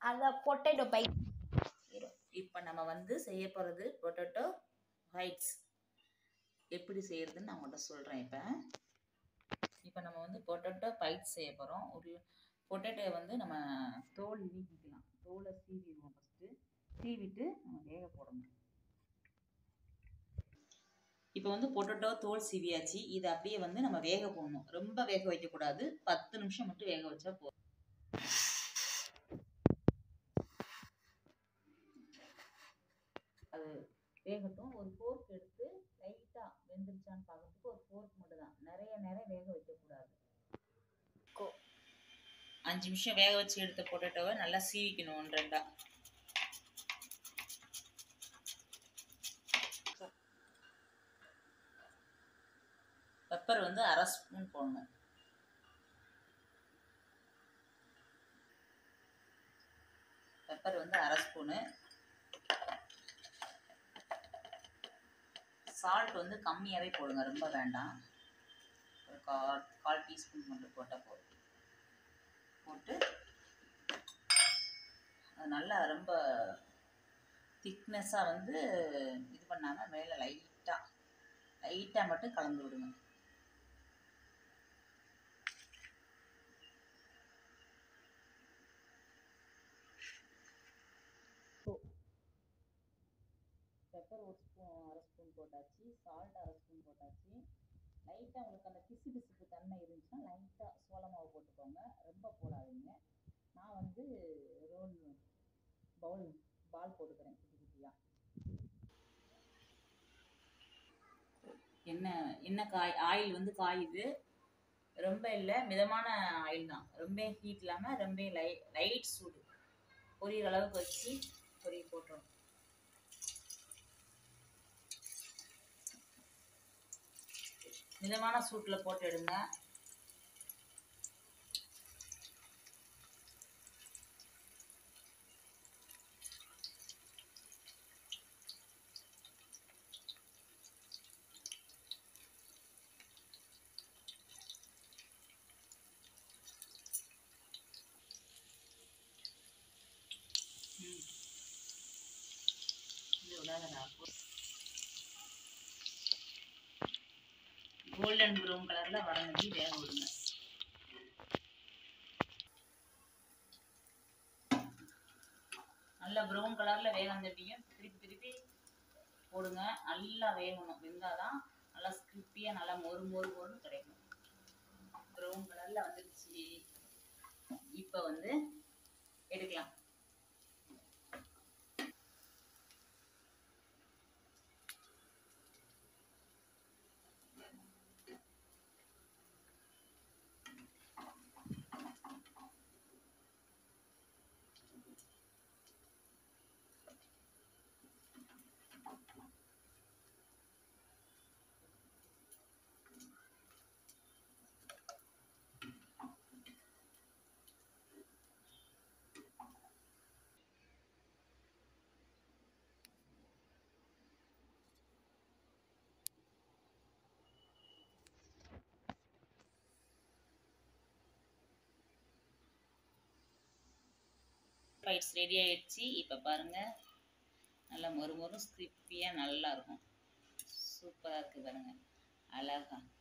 அந்த potato by இப்போ நம்ம வந்து செய்ய போகிறது பொட்டேட்டோ ஹைட்ஸ் எப்படி செய்யறதுன்னு நான் உங்கள்கிட்ட சொல்கிறேன் இப்போ இப்போ நம்ம வந்து பொட்டேட்டோ பைட்ஸ் செய்ய போகிறோம் ஒரு பொட்டேட்டோவை வந்து நம்ம தோல் நீக்கிக்கலாம் தோலை சீவிடுவோம் ஃபஸ்ட்டு சீவிட்டு நம்ம வேக போடணும் இப்போ வந்து பொட்டேட்டோ தோல் சீவியாச்சு இதை அப்படியே வந்து நம்ம வேக போடணும் ரொம்ப வேக வைக்கக்கூடாது பத்து நிமிஷம் மட்டும் வேக வச்சா போதும் அது வேகட்டும் ஒரு ஃபோர்க் எடுத்து லைட்டாக வெந்துருச்சான்னு பார்க்கறதுக்கு ஒரு ஃபோர்க் மட்டும் தான் நிறைய நேரம் வேக வைக்கக்கூடாது அஞ்சு நிமிஷம் வேக வச்சு எடுத்த பொட்டேட்டோவை நல்லா சீவிக்கணும் ஒன்று ரெண்டா பெப்பர் வந்து அரை ஸ்பூன் போடணும் பெப்பர் வந்து அரை ஸ்பூனு சால்ட் வந்து கம்மியாகவே போடுங்க ரொம்ப வேண்டாம் ஒரு கால் கால் டீஸ்பூன் மட்டும் போட்டால் போதும் போட்டு அது நல்லா ரொம்ப திக்னஸாக வந்து இது பண்ணாமல் மேலே லைட்டாக லைட்டாக மட்டும் கலந்து விடுங்க பெப்பர் ஒரு ஸ்பூன் அரை ஸ்பூன் போட்டாச்சு சால்ட் அரை ஸ்பூன் போட்டாச்சு லைட்டாக உங்களுக்கு அந்த பிசு பிசுப்பு தன்மை இருந்துச்சுன்னா லைட்டாக சோள மாவு போட்டுக்கோங்க ரொம்ப போடாதீங்க நான் வந்து ரோல் பவுல் பால் போட்டுக்கிறேன் குட்டி குட்டியாக எண்ணெய் எண்ணெய் காய் ஆயில் வந்து காயுது ரொம்ப இல்லை மிதமான ஆயில் தான் ரொம்ப ஹீட் இல்லாமல் ரொம்ப லை லைட் சூடு பொரியிற அளவுக்கு வச்சு பொரிய போட்டுரும் மிதமான சூட்டில் போட்டு எடுங்க இது விடாதடா கோல்டன் ப்ரௌன் கலர்ல வதங்கி வேக விடுங்க நல்ல ப்ரௌன் கலர்ல வேக வந்தப்பையும் திருப்பி திருப்பி போடுங்க நல்லா வேகணும் வெந்தாதான் நல்லா ஸ்கிரிப்பியா நல்லா மொறு மொறு மொறுன்னு கிடைக்கும் ப்ரௌன் கலர்ல வந்துருச்சு இப்போ வந்து எடுக்கலாம் ஃபைட்ஸ் ரெடி ஆயிடுச்சு இப்போ பாருங்க நல்லா மொறு மொறு ஸ்கிரிப்பியாக நல்லா இருக்கும் சூப்பராக இருக்குது பாருங்க அழகா